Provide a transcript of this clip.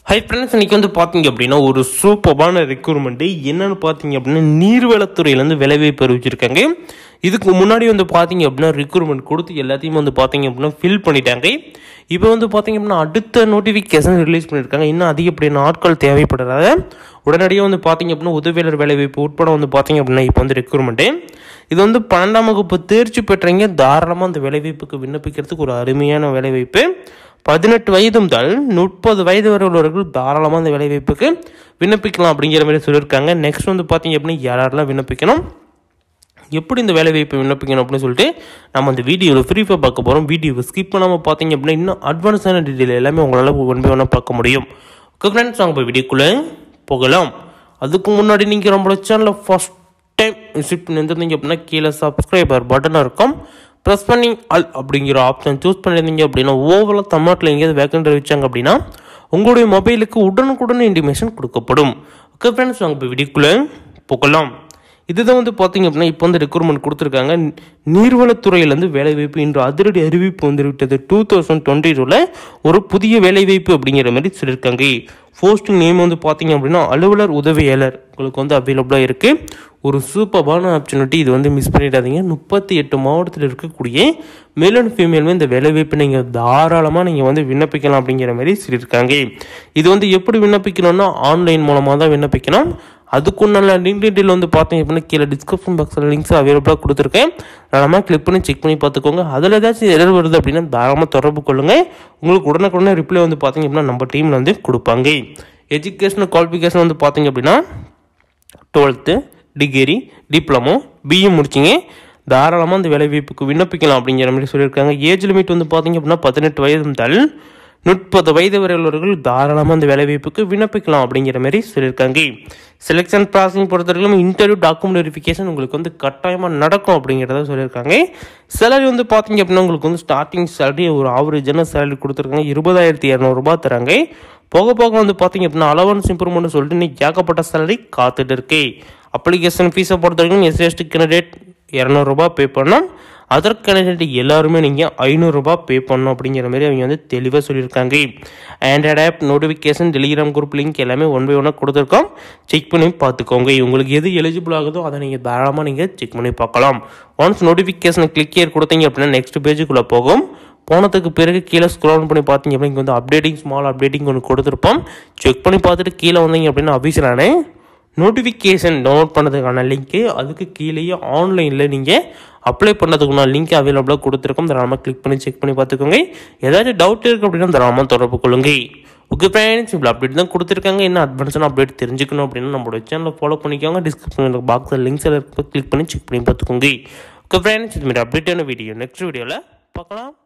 hi friends இன்னைக்கு வந்து பார்த்தீங்க அப்படின்னா ஒரு சூப்பரான ரெக்ரூட்மெண்ட்டு என்னன்னு பார்த்தீங்க அப்படின்னா நீர்வளத்துறையிலேருந்து வேலைவாய்ப்பு அறிவிச்சிருக்காங்க இதுக்கு முன்னாடி வந்து பார்த்தீங்க அப்படின்னா ரெக்ரூட்மெண்ட் கொடுத்து எல்லாத்தையும் வந்து பார்த்தீங்க அப்படின்னா ஃபில் பண்ணிட்டாங்க இப்போ வந்து பார்த்தீங்க அப்படின்னா அடுத்த நோட்டிஃபிகேஷன் ரிலீஸ் பண்ணியிருக்காங்க இன்னும் அதிகப்படியான ஆட்கள் தேவைப்படுறாங்க உடனடியாக வந்து பார்த்தீங்க அப்படின்னா உதவியாளர் வேலைவாய்ப்பு உட்பட வந்து பார்த்தீங்க அப்படின்னா இப்போ வந்து ரெக்ரூட்மெண்ட்டு இது வந்து பன்னெண்டாம் வகுப்பு தேர்ச்சி பெற்றவங்க தாராளமாக அந்த வேலைவாய்ப்புக்கு விண்ணப்பிக்கிறதுக்கு ஒரு அருமையான வேலைவாய்ப்பு பதினெட்டு வயது முதல் முப்பது வயது வரை உள்ளவர்கள் தாராளமாக அந்த வேலைவாய்ப்புக்கு விண்ணப்பிக்கலாம் அப்படிங்கிற மாதிரி சொல்லியிருக்காங்க நெக்ஸ்ட் வந்து பார்த்தீங்க அப்படின்னா யாரெல்லாம் விண்ணப்பிக்கணும் எப்படி இந்த வேலைவாய்ப்பு விண்ணப்பிக்கணும் அப்படின்னு சொல்லிட்டு நம்ம அந்த வீடியோவில் ஃப்ரீஃபாக பார்க்க போகிறோம் வீடியோவை ஸ்கிப் பண்ணாமல் பார்த்தீங்க அப்படின்னா இன்னும் அட்வான்ஸான டீட்டெயில் எல்லாமே உங்களால் ஒன் பை ஒன்னாக பார்க்க முடியும் ஓகே ஃப்ரெண்ட்ஸ் நாங்கள் போய் வீடியோக்குள்ளே போகலாம் அதுக்கு முன்னாடி நீங்கள் நம்மளோட சேனலை ஃபஸ்ட் டைம் விசிட் பண்ணியிருந்தீங்க அப்படின்னா கீழே சப்ஸ்கிரைபர் பட்டனாக இருக்கும் ப்ரெஸ் பண்ணி அல் அப்படிங்கிற ஆப்ஷன் சூஸ் பண்ணியிருந்தீங்க அப்படின்னா ஓவரால் தமிழ்நாட்டில் எங்கேயாவது வேக்கண்ட் அறிவிச்சாங்க அப்படின்னா உங்களுடைய மொபைலுக்கு உடனுக்குடன் இன்டிமேஷன் கொடுக்கப்படும் ஓகே ஃப்ரெண்ட்ஸ் நாங்கள் இப்போ வீடியோக்குள்ளே போகலாம் இதுதான் வந்து பார்த்தீங்க அப்படின்னா இப்போ வந்து ரெக்ரூட்மெண்ட் கொடுத்துருக்காங்க நீர்வளத்துறையிலேருந்து வேலைவாய்ப்பு இன்று அதிரடி அறிவிப்பு வந்துவிட்டது டூ தௌசண்ட் டுவெண்ட்டி டூவில் ஒரு புதிய வேலைவாய்ப்பு அப்படிங்கிற மாதிரி சொல்லியிருக்காங்க போஸ்டிங் நேம் வந்து பார்த்தீங்க அப்படின்னா அலுவலர் உதவியாளர் உங்களுக்கு வந்து அவைலபிளாக இருக்குது ஒரு சூப்பரான ஆப்பர்ச்சுனிட்டி இது வந்து மிஸ் பண்ணிடாதீங்க முப்பத்தி எட்டு மாவட்டத்தில் இருக்கக்கூடிய மேல் அண்ட் ஃபீமேலுமே இந்த வேலைவாய்ப்பு நீங்கள் தாராளமாக நீங்கள் வந்து விண்ணப்பிக்கலாம் அப்படிங்கிற மாதிரி சொல்லியிருக்காங்க இது வந்து எப்படி விண்ணப்பிக்கணும்னா ஆன்லைன் மூலமாக தான் விண்ணப்பிக்கணும் அதுக்குண்டான லிங்க் டீட்டெயில் வந்து பார்த்தீங்க அப்படின்னா கீழே டிஸ்கிரிப்ஷன் பாக்ஸில் லிங்க்ஸ் அவைலபிளாக கொடுத்துருக்கேன் தாராளமாக கிளிக் பண்ணி செக் பண்ணி பார்த்துக்கோங்க அதில் ஏதாச்சும் எரர் வருது அப்படின்னா தாராளமாக தொடர்பு கொள்ளுங்கள் உங்களுக்கு உடனுக்குடனே ரிப்ளை வந்து பார்த்தீங்க அப்படின்னா நம்ம டீமில் வந்து கொடுப்பாங்க எஜுகேஷனல் குவாலிஃபிகேஷன் வந்து பார்த்தீங்க அப்படின்னா டுவெல்த்து டிகிரி டிப்ளமோ பிஇ முடிச்சிங்க தாராளமாக அந்த வேலைவாய்ப்புக்கு விண்ணப்பிக்கலாம் அப்படிங்கிற மாதிரி சொல்லியிருக்காங்க ஏஜ் லிமிட் வந்து பார்த்தீங்க அப்படின்னா பதினெட்டு வயது முதல் முப்பது வயது வரை உள்ளவர்கள் தாராளமாக அந்த வேலைவாய்ப்புக்கு விண்ணப்பிக்கலாம் அப்படிங்கிற மாதிரி சொல்லியிருக்காங்க செலெக்ஷன் ப்ராசஸிங் பொறுத்தவரைக்கும் இன்டர்வியூ டாக்குமெண்ட் வெரிஃபிகேஷன் உங்களுக்கு வந்து கட்டாயமாக நடக்கும் அப்படிங்கிறத சொல்லியிருக்காங்க சேலரி வந்து பார்த்தீங்க அப்படின்னா உங்களுக்கு வந்து ஸ்டார்டிங் சேலரி ஒரு ஆவரேஜான சேலரி கொடுத்துருக்காங்க இருபதாயிரத்தி இரநூறுபா தராங்க போக போக வந்து பார்த்தீங்க அப்படின்னா அலவன்ஸ் இம்ப்ரூவ்மெண்ட் சொல்லிட்டு இன்னைக்கு ஏகப்பட்ட சேலரி காத்துட்டு இருக்கு அப்ளிகேஷன் ஃபீஸை பொறுத்த வரைக்கும் எஸ்எஸ்டி கேண்டிடேட் இரநூறுபா பே பண்ணோம் அதர் கேண்டிடேட் எல்லாருமே நீங்கள் ஐநூறுரூபா பே பண்ணணும் அப்படிங்கிற மாதிரி அவங்க வந்து தெளிவாக சொல்லியிருக்காங்க Android app notification Telegram group link எல்லாமே ஒன் பை ஒன்னாக கொடுத்துருக்கோம் செக் பண்ணி பார்த்துக்கோங்க உங்களுக்கு எது எலிஜிபிள் ஆகுதோ அதை நீங்கள் தாராளமாக நீங்கள் செக் பண்ணி பார்க்கலாம் ஒன்ஸ் நோட்டிஃபிகேஷன் கிளிக் ஏர் கொடுத்தீங்க அப்படின்னா நெக்ஸ்ட் பேஜுக்குள்ளே போகும் போனதுக்கு பிறகு கீழே ஸ்க்ரோல் பண்ணி பார்த்தீங்க அப்படின்னா இங்கே வந்து அப்டேட்டிங் ஸ்மால் அப்டேட்டிங் ஒன்று கொடுத்துருப்போம் செக் பண்ணி பார்த்துட்டு கீழே வந்தீங்க அப்படின்னா அபிஷியலானே நோட்டிஃபிகேஷன் டவுன்லோட் பண்ணதுக்கான லிங்க்கு அதுக்கு கீழேயே ஆன்லைனில் நீங்கள் அப்ளை பண்ணதுக்குள்ள லிங்க் அவைலபிளாக கொடுத்துருக்கோம் தாராளமாக கிளிக் பண்ணி செக் பண்ணி பார்த்துக்கோங்க ஏதாச்சும் டவுட் இருக்குது அப்படின்னா தாராளமாக தொடர்பு கொள்ளுங்க ஓகே ஃப்ரெண்ட்ஸ் இப்போ அப்டேட் தான் கொடுத்துருக்காங்க என்ன அட்வான்ஸான அப்டேட் தெரிஞ்சுக்கணும் அப்படின்னா நம்மளோட சேனலை ஃபாலோ பண்ணிக்கோங்க டிஸ்கிரிப்ஷனில் பாக்ஸில் லிங்க்ஸ் எல்லாம் இருக்க கிளிக் பண்ணி செக் பண்ணி பார்த்துக்கோங்க ஓகே ஃப்ரெண்ட்ஸ் இதுமாதிரி அப்டேட்டான வீடியோ நெக்ஸ்ட் வீடியோவில் பார்க்கலாம்